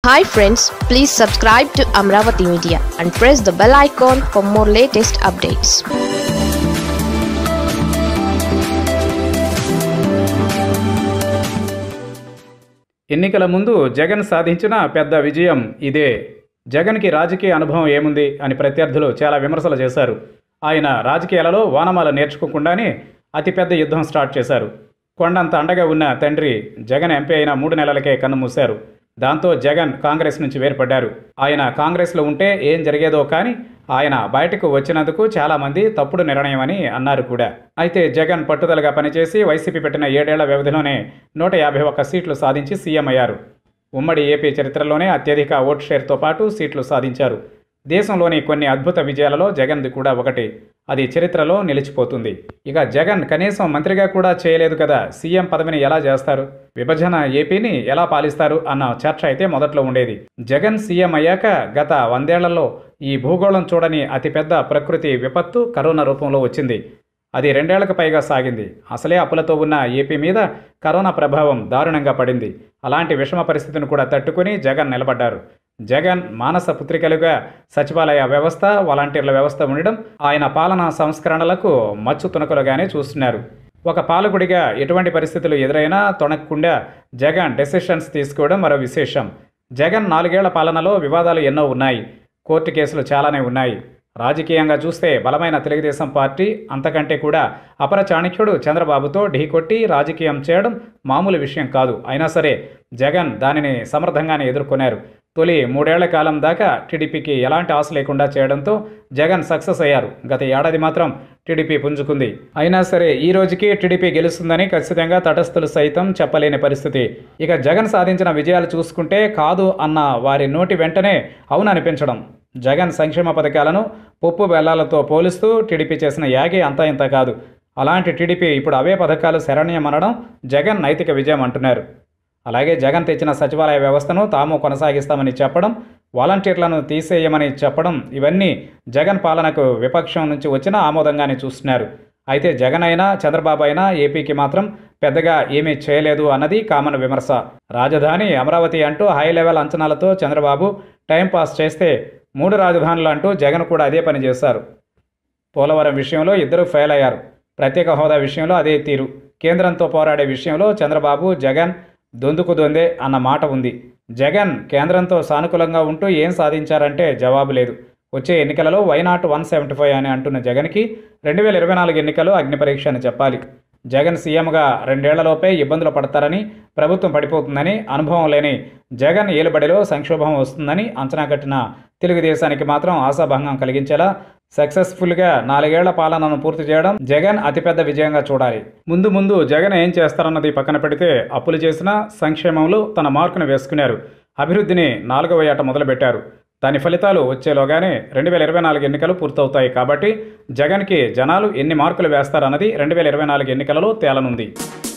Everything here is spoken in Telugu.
hi friends please subscribe to Amaravati media and press the bell icon for more latest updates ఎన్నికల ముందు జగన్ సాధించిన పెద్ద విజయం ఇదే జగన్కి రాజకీయ అనుభవం ఏముంది అని ప్రత్యర్థులు చాలా విమర్శలు చేశారు ఆయన రాజకీయాలలో వానమాల నేర్చుకోకుండానే అతిపెద్ద యుద్ధం స్టార్ట్ చేశారు కొండంత అండగా ఉన్న తండ్రి జగన్ ఎంపీ అయిన మూడు నెలలకే కన్నుమూశారు దాంతో జగన్ కాంగ్రెస్ నుంచి వేరుపడ్డారు ఆయన కాంగ్రెస్లో ఉంటే ఏం జరిగేదో కానీ ఆయన బయటకు వచ్చినందుకు చాలామంది తప్పుడు నిర్ణయమని అన్నారు కూడా అయితే జగన్ పట్టుదలగా పనిచేసి వైసీపీ పెట్టిన ఏడేళ్ల వ్యవధిలోనే నూట యాభై ఒక్క సీట్లు సాధించి సీఎం అయ్యారు ఉమ్మడి ఏపీ చరిత్రలోనే అత్యధిక ఓట్ షేర్తో పాటు సీట్లు సాధించారు దేశంలోని కొన్ని అద్భుత విజయాలలో జగన్ది కూడా ఒకటి అది చరిత్రలో నిలిచిపోతుంది ఇక జగన్ కనీసం మంత్రిగా కూడా చేయలేదు కదా సీఎం పదవిని ఎలా చేస్తారు విభజన ఏపీని ఎలా పాలిస్తారు అన్న చర్చ అయితే మొదట్లో ఉండేది జగన్ సీఎం అయ్యాక గత వందేళ్లలో ఈ భూగోళం చూడని అతిపెద్ద ప్రకృతి విపత్తు కరోనా రూపంలో వచ్చింది అది రెండేళ్లకు పైగా సాగింది అసలే అప్పులతో ఉన్న ఏపీ మీద కరోనా ప్రభావం దారుణంగా పడింది అలాంటి విషమ పరిస్థితిని కూడా తట్టుకుని జగన్ నిలబడ్డారు జగన్ మానస పుత్రికలుగా సచివాలయ వ్యవస్థ వాలంటీర్ల వ్యవస్థ ఉండడం ఆయన పాలనా సంస్కరణలకు మచ్చు తునకలుగానే చూస్తున్నారు ఒక పాలకుడిగా ఎటువంటి పరిస్థితులు ఎదురైనా తొణక్కుండా జగన్ డెసిషన్స్ తీసుకోవడం మరో విశేషం జగన్ నాలుగేళ్ల పాలనలో వివాదాలు ఎన్నో ఉన్నాయి కోర్టు కేసులు చాలానే ఉన్నాయి రాజకీయంగా చూస్తే బలమైన తెలుగుదేశం పార్టీ అంతకంటే కూడా అపర చాణక్యుడు చంద్రబాబుతో ఢీకొట్టి రాజకీయం చేయడం మామూలు విషయం కాదు అయినా సరే జగన్ దానిని సమర్థంగానే ఎదుర్కొన్నారు తొలి మూడేళ్ల కాలం దాకా టీడీపీకి ఎలాంటి ఆశ లేకుండా చేయడంతో జగన్ సక్సెస్ అయ్యారు గత ఏడాది మాత్రం టీడీపీ పుంజుకుంది అయినా సరే ఈ రోజుకి టీడీపీ గెలుస్తుందని ఖచ్చితంగా తటస్థులు సైతం చెప్పలేని పరిస్థితి ఇక జగన్ సాధించిన విజయాలు చూసుకుంటే కాదు అన్న వారి నోటి వెంటనే అవును అనిపించడం జగన్ సంక్షేమ పథకాలను పప్పు బెల్లాలతో పోలుస్తూ టీడీపీ చేసిన యాగి అంతా ఇంత కాదు అలాంటి టీడీపీ ఇప్పుడు అవే పథకాలు శరణ్యమనడం జగన్ నైతిక విజయం అంటున్నారు అలాగే జగన్ తెచ్చిన సచివాలయ వ్యవస్థను తాము కొనసాగిస్తామని చెప్పడం వాలంటీర్లను తీసేయమని చెప్పడం ఇవన్నీ జగన్ పాలనకు విపక్షం నుంచి వచ్చిన ఆమోదంగానే చూస్తున్నారు అయితే జగన్ అయినా చంద్రబాబు అయినా ఏపీకి మాత్రం పెద్దగా ఏమీ చేయలేదు అన్నది కామన్ విమర్శ రాజధాని అమరావతి అంటూ హై లెవెల్ అంచనాలతో చంద్రబాబు టైంపాస్ చేస్తే మూడు రాజధానులు అంటూ జగన్ కూడా అదే పని చేశారు పోలవరం విషయంలో ఇద్దరు ఫెయిల్ అయ్యారు ప్రత్యేక హోదా విషయంలో అదే తీరు కేంద్రంతో పోరాడే విషయంలో చంద్రబాబు జగన్ దొందుకు దొందే అన్న మాట ఉంది జగన్ కేంద్రంతో సానుకూలంగా ఉంటూ ఏం సాధించారంటే జవాబు లేదు వచ్చే ఎన్నికలలో వైనాట్ వన్ సెవెంటీ ఫైవ్ అని అంటున్న జగన్కి రెండు వేల ఇరవై నాలుగు ఎన్నికలు అగ్ని పరీక్ష అని చెప్పాలి జగన్ సీఎంగా రెండేళ్లలోపే ఇబ్బందులు పడతారని ప్రభుత్వం పడిపోతుందని అనుభవం లేని జగన్ ఏలుబడిలో సంక్షోభం వస్తుందని అంచనా కట్టిన తెలుగుదేశానికి మాత్రం ఆశాభంగం కలిగించేలా సక్సెస్ఫుల్గా నాలుగేళ్ల పాలనను పూర్తి చేయడం జగన్ అతిపెద్ద విజయంగా చూడాలి ముందు ముందు జగన్ ఏం చేస్తారన్నది పక్కన పెడితే అప్పులు చేసిన సంక్షేమంలో తన మార్కును వేసుకున్నారు అభివృద్ధిని నాలుగవ ఏట మొదలుపెట్టారు దాని ఫలితాలు వచ్చేలోగానే రెండు వేల ఇరవై నాలుగు ఎన్నికలు పూర్తవుతాయి కాబట్టి జగన్కి జనాలు ఎన్ని మార్కులు వేస్తారన్నది రెండు వేల ఇరవై నాలుగు ఎన్నికలలో తేలనుంది